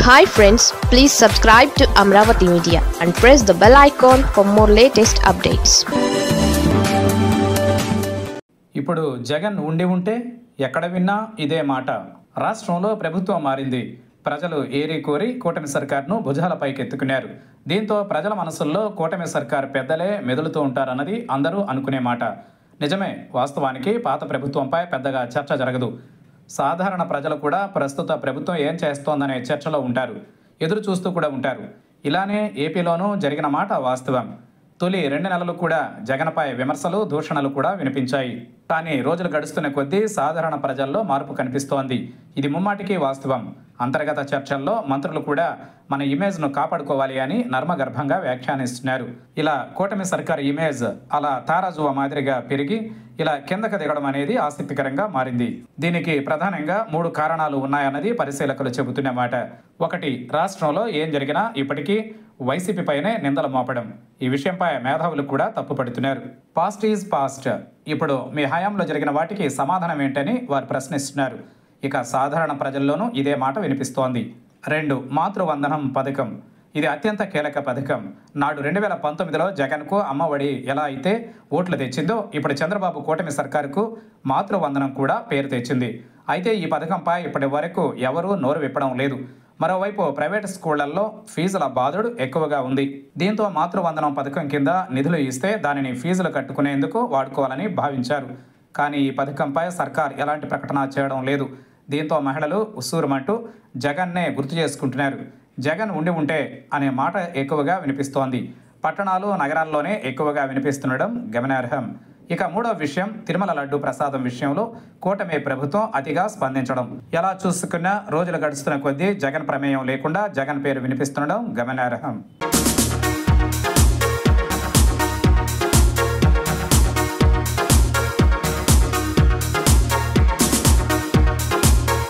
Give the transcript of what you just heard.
hi friends please subscribe to Amaravati media and press the bell icon for more latest updates ఇప్పుడు జగన్ ఉండి ఉంటే ఎక్కడ విన్నా ఇదే మాట రాష్ట్రంలో ప్రభుత్వం మారింది ప్రజలు ఏరి కోరి కూటమి సర్కార్ను భుజాలపైకి ఎత్తుకున్నారు దీంతో ప్రజల మనసుల్లో కూటమి సర్కార్ పెద్దలే మెదులుతూ ఉంటారన్నది అందరూ అనుకునే మాట నిజమే వాస్తవానికి పాత ప్రభుత్వంపై పెద్దగా చర్చ జరగదు సాధారణ ప్రజలు కూడా ప్రస్తుత ప్రభుత్వం ఏం చేస్తోందనే చర్చలో ఉంటారు ఎదురు చూస్తూ కూడా ఉంటారు ఇలానే ఏపీలోనూ జరిగిన మాట వాస్తవం తొలి రెండు నెలలు కూడా జగన్పై విమర్శలు దూషణలు కూడా వినిపించాయి కానీ రోజులు గడుస్తున్న కొద్దీ సాధారణ ప్రజల్లో మార్పు కనిపిస్తోంది ఇది ముమ్మాటికి వాస్తవం అంతర్గత చర్చల్లో మంత్రులు కూడా మన ఇమేజ్ను కాపాడుకోవాలి అని నర్మగర్భంగా వ్యాఖ్యానిస్తున్నారు ఇలా కూటమి సర్కార్ ఇమేజ్ అలా తారాజువ మాదిరిగా పెరిగి ఇలా కిందకు దిగడం అనేది ఆసక్తికరంగా మారింది దీనికి ప్రధానంగా మూడు కారణాలు ఉన్నాయన్నది పరిశీలకులు చెబుతున్న మాట ఒకటి రాష్ట్రంలో ఏం జరిగినా ఇప్పటికీ వైసీపీపైనే నిందలు మోపడం ఈ విషయంపై మేధావులు కూడా తప్పుపడుతున్నారు పాస్ట్ ఈజ్ పాస్ట్ ఇప్పుడు మీ హయాంలో జరిగిన వాటికి సమాధానం ఏంటని వారు ప్రశ్నిస్తున్నారు ఇక సాధారణ ప్రజల్లోనూ ఇదే మాట వినిపిస్తోంది రెండు మాతృవందనం పథకం ఇది అత్యంత కీలక పథకం నాడు రెండు వేల పంతొమ్మిదిలో జగన్కు అమ్మఒడి ఎలా అయితే ఓట్లు తెచ్చిందో ఇప్పుడు చంద్రబాబు కూటమి సర్కారుకు మాతృవందనం కూడా పేరు తెచ్చింది అయితే ఈ పథకంపై ఇప్పటి వరకు ఎవరూ నోరు విప్పడం లేదు మరోవైపు ప్రైవేట్ స్కూళ్లలో ఫీజుల బాధుడు ఎక్కువగా ఉంది దీంతో మాతృవందనం పథకం కింద నిధులు ఇస్తే దానిని ఫీజులు కట్టుకునేందుకు వాడుకోవాలని భావించారు కానీ ఈ పథకంపై సర్కార్ ఎలాంటి ప్రకటన చేయడం లేదు దీంతో మహిళలు ఉస్సూరుమంటూ జగన్నే గుర్తు చేసుకుంటున్నారు జగన్ ఉండి ఉంటే అనే మాట ఎక్కువగా వినిపిస్తోంది పట్టణాలు నగరాల్లోనే ఎక్కువగా వినిపిస్తుండడం గమనార్హం ఇక మూడో విషయం తిరుమల లడ్డు ప్రసాదం విషయంలో కూటమి ప్రభుత్వం అతిగా స్పందించడం ఎలా చూసుకున్నా రోజులు గడుస్తున్న కొద్దీ జగన్ ప్రమేయం లేకుండా జగన్ పేరు వినిపిస్తుండడం గమనార్హం